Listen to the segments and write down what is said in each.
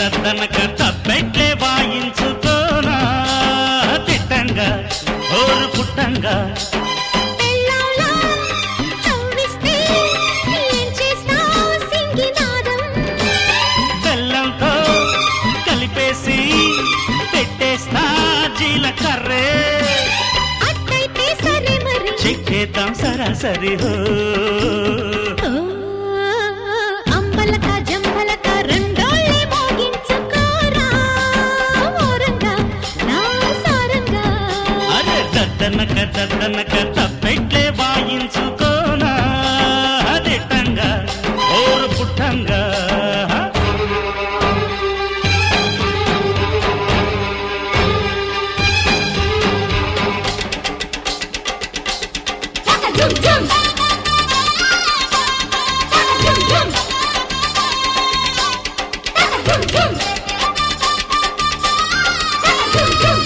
దద్దనక తప్పెట్లే వాయించుకోనా తిట్టంగా ఓరు పుట్టంగా పెళ్ళాలా చౌవిస్తే ఏం చేస్తావు సింగినాదం బెల్లంతో కలిపేసి పెట్టేస్తా జీలకర్రే అట్టయితే సరే మరి చెక్కేద్దాం సరాసరి హో ఓ, అంబలక జంబలక రెండోళ్ళే మోగించుకోరా ఓరంగా నా సారంగా అరే దద్దనక దద్దనక తప్పెట్లే వాయించుకోనా దిట్టంగా ఓరు పుట్టంగా జుమ్ జుమ్ జుమ్ జుమ్ జుమ్ జుమ్ జుమ్ జుమ్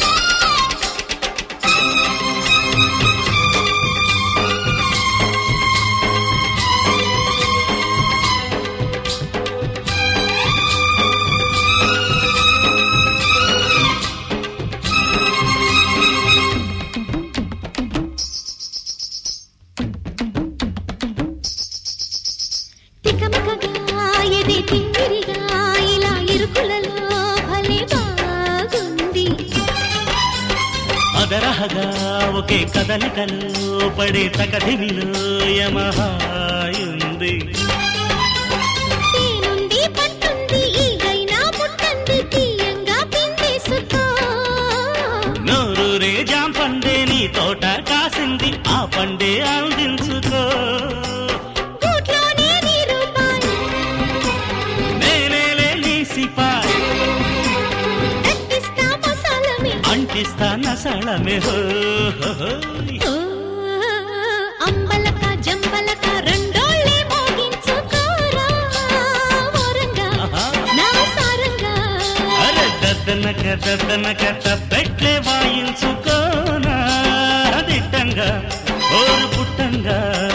తికమకగా ఎదే తిమ్మిరిగా ఇలా ఇరుకులలో భలే బాగుంది అదరహగా ఒకే కదలికలు పడే తకదిమిలో యమహాయుంది తేనుంది పట్టుంది ఈగైనా పుట్టంది తీయంగా పిండేసుకో నోరూరే జాంపండే నీ తోట కాసింది ఆ పండే అందించుకో గూట్లోనే నీ రూపాలు నేనేలే నీ సిపాయ్ దట్టిస్తా మసాలమే అంటిస్తా నసళమే హో హో హో. ఓ, అంబలక జంబలక రెండోళ్ళే మోగించుకోరా ఓరంగా ఆహా. నా సారంగా అరే దద్దనక దద్దనక తప్పెట్లే వాయించుకోనా దిట్టంగా ఓరు పుట్టంగా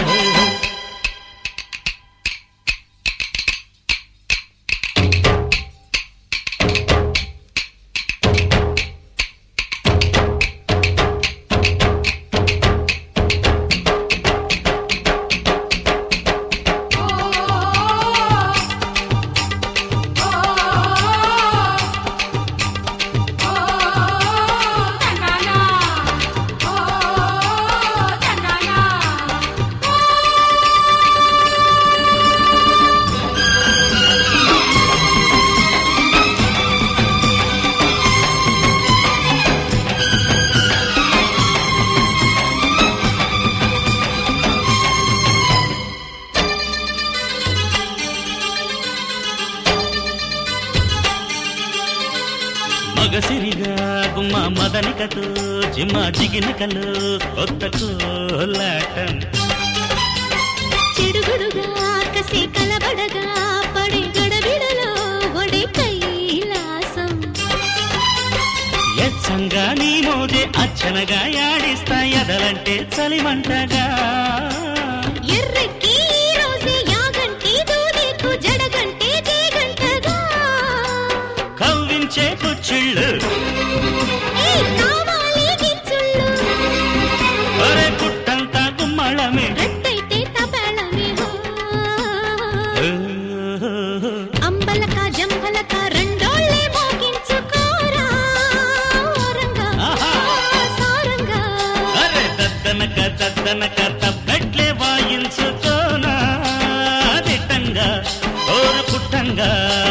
మగసిరిగా గుమ్మ మదనికతో జిమ్మ జిగినకలు కొత్త కోలాటం చెడుగుడుగా కసి కలబడగా పడే గడబిడలో ఒడే కైలాసం ఎచ్చంగా నీ మోదే అచ్చనగా యాడిస్తా ఎదలంటే చలిమంటగా ఎర్రెక్కి ఈ రోజే యాగంటి దూదేకు జడగంటే జేగంటగా కవ్వించే కుచ్చిళ్ళు ఏ కావాలి గిచ్చుళ్ళు ఒరే పుట్టంతా గుమ్మళమే రట్టయితే తపేళమే హో. అంబలక జంబలక రెండోళ్ళే మోగించుకోరా ఓరంగా ఆహా. సారంగా అరే దద్దనక దద్దనక తప్పెట్లే వాయించుకోనా దిట్టంగా ఓరు పుట్టంగా